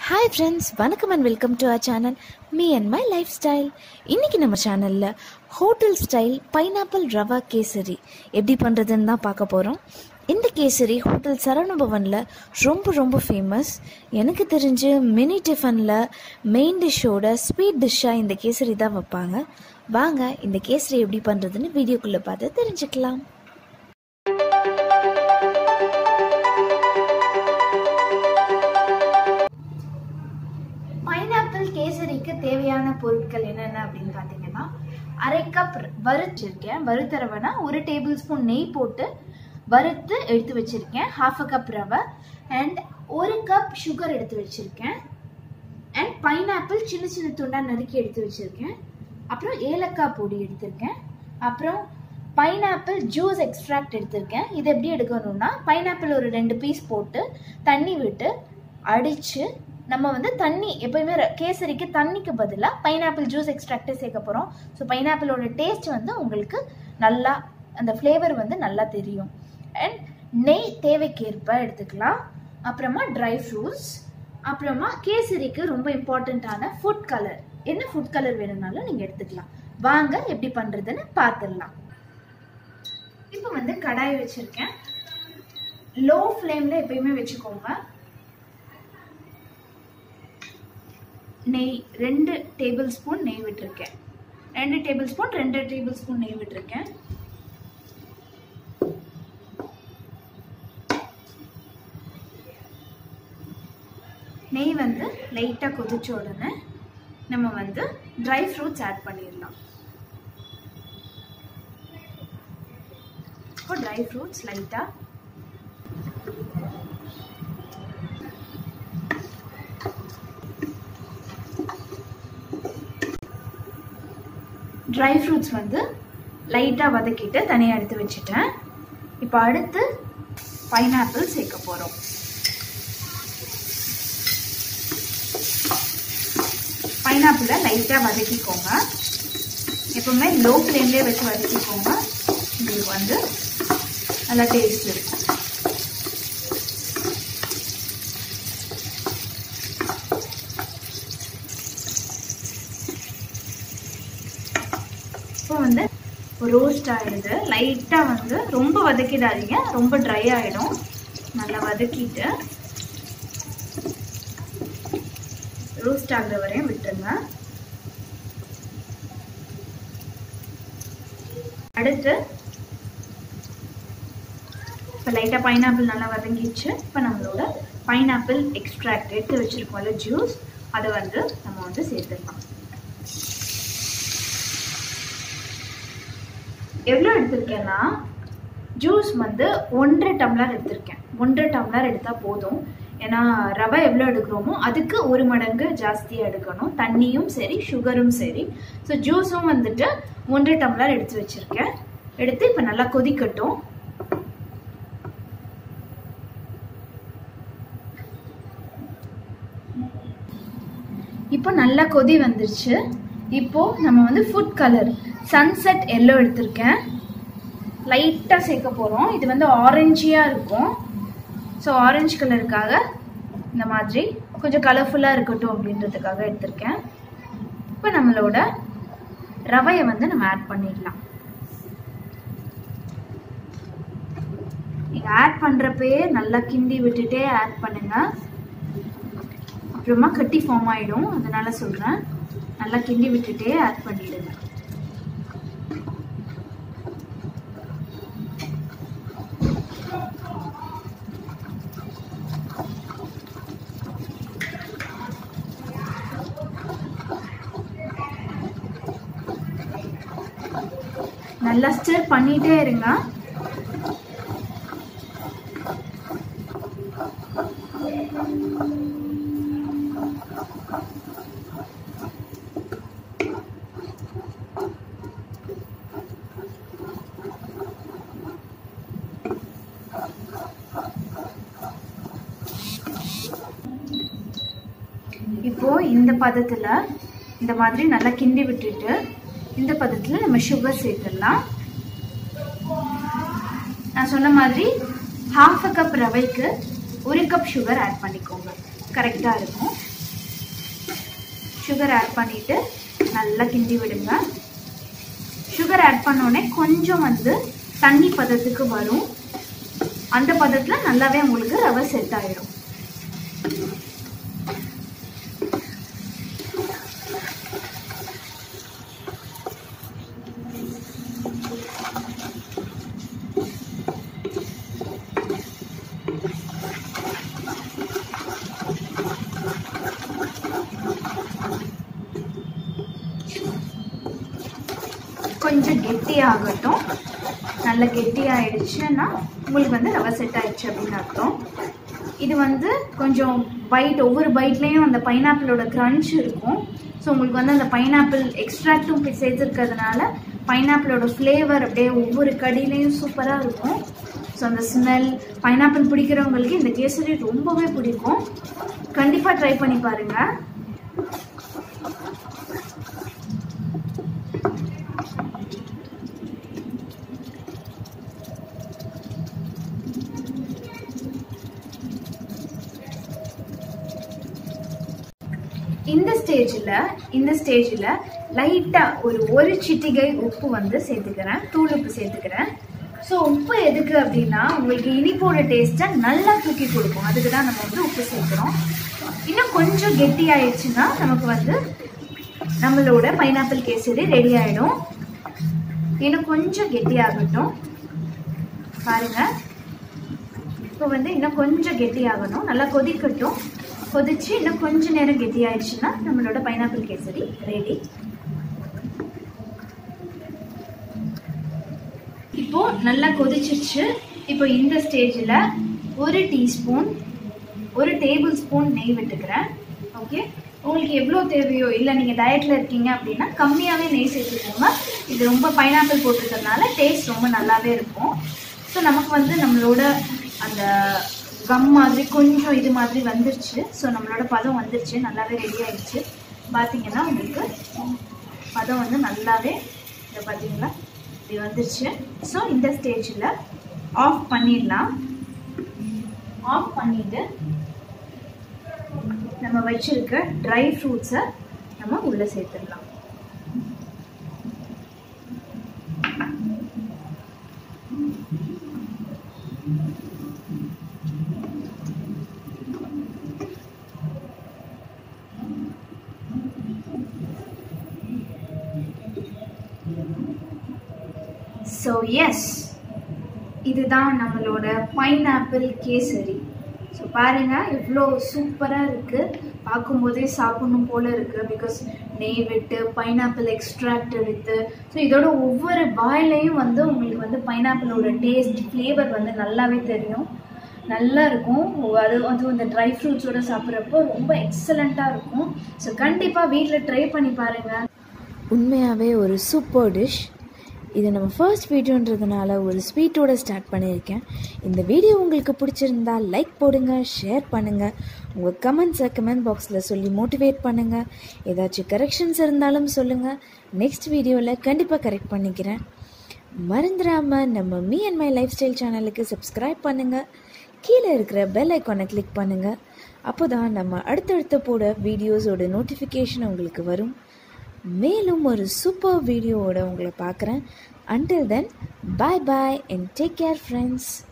hi friends வணக்கம் and welcome to our channel me and my lifestyle இன்றைக்கி நம்ம சேனலில் hotel style pineapple rava kesari எப்படி பண்ணுறதுன்னு தான் பார்க்க போகிறோம் இந்த கேசரி ஹோட்டல் சரவணபவனில் ரொம்ப ரொம்ப ஃபேமஸ் எனக்கு தெரிஞ்சு மினி டிஃபனில் மெயின் டிஷ்ஷோட ஸ்வீட் டிஷ்ஷாக இந்த கேசரி தான் வைப்பாங்க வாங்க இந்த கேசரி எப்படி பண்ணுறதுன்னு வீடியோக்குள்ளே பார்த்து தெரிஞ்சுக்கலாம் பைனாப்பிள் கேசரிக்கு தேவையான பொருட்கள் என்னென்ன அப்படின்னு பார்த்தீங்கன்னா அரை கப் வறுத்திருக்கேன் வறுத்த ரவைனா ஒரு டேபிள் ஸ்பூன் நெய் போட்டு வறுத்து எடுத்து வச்சிருக்கேன் ஹாஃப் அ கப் ரவை அண்ட் ஒரு கப் சுகர் எடுத்து வச்சிருக்கேன் அண்ட் பைனாப்பிள் சின்ன சின்ன துண்டா நறுக்கி எடுத்து வச்சிருக்கேன் அப்புறம் ஏலக்காய் பொடி எடுத்திருக்கேன் அப்புறம் பைனாப்பிள் ஜூஸ் எக்ஸ்ட்ராக்ட் எடுத்திருக்கேன் இது எப்படி எடுக்கணும்னா பைனாப்பிள் ஒரு ரெண்டு பீஸ் போட்டு தண்ணி விட்டு அடித்து நம்ம வந்து தண்ணி எப்பயுமே ர- கேசரிக்கு தண்ணிக்கு பதிலாக பைனாப்பிள் ஜூஸ் எக்ஸ்ட்ராக்டே சேர்க்க போகிறோம் ஸோ பைனாப்பிளோட டேஸ்ட் வந்து உங்களுக்கு நல்லா அந்த ஃப்ளேவர் வந்து நல்லா தெரியும் அண்ட் நெய் தேவைக்கேற்ப எடுத்துக்கலாம் அப்புறமா ட்ரை ஃப்ரூட்ஸ் அப்புறமா கேசரிக்கு ரொம்ப இம்பார்ட்டண்ட்டான ஃபுட் கலர் என்ன ஃபுட் கலர் வேணும்னாலும் நீங்கள் எடுத்துக்கலாம் வாங்க எப்படி பண்ணுறதுன்னு பார்த்துடலாம் இப்போ வந்து கடாய் வச்சுருக்கேன் லோ ஃப்ளேமில் எப்பயுமே வச்சுக்கோங்க நெய் ரெண்டு டேபிள் ஸ்பூன் நெய் விட்டுருக்கேன் ரெண்டு டேபிள் ஸ்பூன் ரெண்டு டேபிள் ஸ்பூன் நெய் விட்டுருக்கேன் நெய் வந்து லைட்டாக கொதிச்ச உடனே நம்ம வந்து ட்ரை ஃப்ரூட்ஸ் ஆட் பண்ணிடலாம் இப்போ ட்ரை ஃப்ரூட்ஸ் லைட்டாக ட்ரை ஃப்ரூட்ஸ் வந்து லைட்டாக வதக்கிட்டு தனியாக எடுத்து வச்சுட்டேன் இப்போ அடுத்து பைனாப்பிள் சேர்க்க போகிறோம் பைனாப்பிளை லைட்டாக வதக்கிக்கோங்க எப்பவுமே லோ ஃப்ளேம்லேயே வச்சு வதக்கிக்கோங்க உங்களுக்கு வந்து நல்லா டேஸ்ட் இருக்கும் இப்போ வந்து ரோஸ்ட் ஆயிடுது லைட்டாக வந்து ரொம்ப வதக்கிடாதீங்க ரொம்ப ட்ரை ஆகிடும் நல்லா வதக்கிட்டு ரோஸ்ட் ஆகுற வரையும் விட்டுருங்க அடுத்து இப்போ லைட்டாக பைனாப்பிள் நல்லா வதங்கிடுச்சு இப்போ நம்மளோட பைனாப்பிள் எக்ஸ்ட்ராக்ட் எடுத்து வச்சுருக்கோம்ல ஜூஸ் அதை வந்து நம்ம வந்து சேர்த்துக்கலாம் எவ்வளோ எடுத்திருக்கேன்னா ஜூஸ் வந்து ஒன்றரை டம்ளர் எடுத்திருக்கேன் ஒன்றரை டம்ளர் எடுத்தால் போதும் ஏன்னா ரவை எவ்வளோ எடுக்கிறோமோ அதுக்கு ஒரு மடங்கு ஜாஸ்தியாக எடுக்கணும் தண்ணியும் சரி சுகரும் சரி ஸோ ஜூஸும் வந்துட்டு ஒன்றரை டம்ளர் எடுத்து வச்சுருக்கேன் எடுத்து இப்போ நல்லா கொதிக்கட்டும் இப்போ நல்லா கொதி வந்துருச்சு இப்போ நம்ம வந்து ஃபுட் கலர் சன்செட் எல்லோ எடுத்திருக்கேன் லைட்டாக சேர்க்க போகிறோம் இது வந்து ஆரஞ்சியாக இருக்கும் ஸோ ஆரஞ்சு கலருக்காக இந்த மாதிரி கொஞ்சம் கலர்ஃபுல்லாக இருக்கட்டும் அப்படின்றதுக்காக எடுத்திருக்கேன் இப்போ நம்மளோட ரவையை வந்து நம்ம ஆட் பண்ணிடலாம் நீங்கள் ஆட் பண்ணுறப்பயே நல்லா கிண்டி விட்டுட்டே ஆட் பண்ணுங்கள் அப்புறமா கட்டி ஃபார்ம் ஆகிடும் அதனால சொல்கிறேன் நல்லா கிண்டி விட்டுட்டே ஆட் பண்ணிடுங்க நல்லா ஸ்டிர் பண்ணிட்டே இருங்க இப்போ இந்த பதத்துல இந்த மாதிரி நல்லா கிண்டி விட்டுட்டு இந்த பதத்துல நம்ம சுகர் சேர்த்துடலாம் நான் சொன்ன மாதிரி ஹாஃப் அ கப் ரவைக்கு ஒரு கப் சுகர் ஆட் பண்ணிக்கோங்க கரெக்டாக இருக்கும் சுகர் ஆட் பண்ணிவிட்டு நல்லா கிண்டி விடுங்க சுகர் ஆட் பண்ணோடனே கொஞ்சம் வந்து தண்ணி பதத்துக்கு வரும் அந்த பதத்தில் நல்லாவே உங்களுக்கு ரவை செட் ஆயிடும் கொஞ்சம் கெட்டியாகட்டும் நல்லா கெட்டியாயிடுச்சுன்னா உங்களுக்கு வந்து ரவை செட் ஆயிடுச்சு அப்படின்னு அர்த்தம் இது வந்து கொஞ்சம் பைட் ஒவ்வொரு பைட்லேயும் அந்த பைனாப்பிளோட க்ரன்ச் இருக்கும் ஸோ உங்களுக்கு வந்து அந்த பைனாப்பிள் எக்ஸ்ட்ராக்டும் சேர்த்துருக்கிறதுனால பைனாப்பிளோட ஃப்ளேவர் அப்படியே ஒவ்வொரு கடியிலையும் சூப்பராக இருக்கும் ஸோ அந்த ஸ்மெல் பைனாப்பிள் பிடிக்கிறவங்களுக்கு இந்த கேசரி ரொம்பவே பிடிக்கும் கண்டிப்பாக ட்ரை பண்ணி பாருங்கள் இந்த ஸ்டேஜில் இந்த ஸ்டேஜில் லைட்டாக ஒரு ஒரு சிட்டிகை உப்பு வந்து சேர்த்துக்கிறேன் தூள் உப்பு சேர்த்துக்கிறேன் ஸோ உப்பு எதுக்கு அப்படின்னா உங்களுக்கு இனிப்போட டேஸ்ட்டை நல்லா தூக்கி கொடுக்கும் அதுக்கு தான் நம்ம வந்து உப்பு சேர்க்குறோம் இன்னும் கொஞ்சம் கெட்டி ஆயிடுச்சுன்னா நமக்கு வந்து நம்மளோட பைனாப்பிள் கேசரி ரெடி ஆகிடும் இன்னும் கொஞ்சம் கெட்டியாகட்டும் பாருங்கள் இப்போ வந்து இன்னும் கொஞ்சம் கெட்டியாகணும் நல்லா கொதிக்கட்டும் கொதிச்சு இன்னும் கொஞ்ச நேரம் கெட்டி ஆயிடுச்சுன்னா நம்மளோட பைனாப்பிள் கேசரி ரெடி இப்போ நல்லா கொதிச்சிருச்சு இப்போ இந்த ஸ்டேஜில் ஒரு டீஸ்பூன் ஒரு டேபிள் ஸ்பூன் நெய் விட்டுக்கிறேன் ஓகே உங்களுக்கு எவ்வளோ தேவையோ இல்லை நீங்கள் டயட்டில் இருக்கீங்க அப்படின்னா கம்மியாகவே நெய் சேர்த்துக்கோங்க இது ரொம்ப பைனாப்பிள் போட்டிருக்கிறதுனால டேஸ்ட் ரொம்ப நல்லாவே இருக்கும் ஸோ நமக்கு வந்து நம்மளோட அந்த கம் மாதிரி கொஞ்சம் இது மாதிரி வந்துருச்சு ஸோ நம்மளோட பதம் வந்துருச்சு நல்லாவே ரெடி ஆயிடுச்சு பார்த்தீங்கன்னா உங்களுக்கு பதம் வந்து நல்லாவே இதை பார்த்தீங்களா இப்படி வந்துருச்சு ஸோ இந்த ஸ்டேஜில் ஆஃப் பண்ணிடலாம் ஆஃப் பண்ணிவிட்டு நம்ம வச்சிருக்க ட்ரை ஃப்ரூட்ஸை நம்ம உள்ளே சேர்த்துடலாம் ஸோ எஸ் இதுதான் நம்மளோட பைனாப்பிள் கேசரி ஸோ பாருங்கள் இவ்வளோ சூப்பராக இருக்குது பார்க்கும்போதே சாப்பிடணும் போல் இருக்குது பிகாஸ் நெய் விட்டு பைனாப்பிள் எக்ஸ்ட்ராக்ட் எடுத்து ஸோ இதோட ஒவ்வொரு பாயிலையும் வந்து உங்களுக்கு வந்து பைனாப்பிளோட டேஸ்ட் ஃப்ளேவர் வந்து நல்லாவே தெரியும் நல்லா இருக்கும் அது அதுவும் இந்த ட்ரை ஃப்ரூட்ஸோட சாப்பிட்றப்போ ரொம்ப எக்ஸலண்ட்டாக இருக்கும் ஸோ கண்டிப்பாக வீட்டில் ட்ரை பண்ணி பாருங்கள் உண்மையாகவே ஒரு சூப்பர் டிஷ் இது நம்ம ஃபர்ஸ்ட் வீடியோன்றதுனால ஒரு ஸ்வீட்டோட ஸ்டார்ட் பண்ணியிருக்கேன் இந்த வீடியோ உங்களுக்கு பிடிச்சிருந்தா லைக் போடுங்க ஷேர் பண்ணுங்கள் உங்கள் கமெண்ட்ஸை கமெண்ட் பாக்ஸில் சொல்லி மோட்டிவேட் பண்ணுங்கள் ஏதாச்சும் கரெக்ஷன்ஸ் இருந்தாலும் சொல்லுங்கள் நெக்ஸ்ட் வீடியோவில் கண்டிப்பாக கரெக்ட் பண்ணிக்கிறேன் மறந்துடாமல் நம்ம me and my lifestyle சேனலுக்கு சப்ஸ்கிரைப் பண்ணுங்கள் கீழே இருக்கிற பெல் ஐக்கானை கிளிக் பண்ணுங்கள் அப்போ தான் நம்ம அடுத்தடுத்த போட வீடியோஸோட நோட்டிஃபிகேஷன் உங்களுக்கு வரும் மேலும் ஒரு சூப்பர் வீடியோவோட உங்களை பார்க்குறேன் until then bye bye and take care friends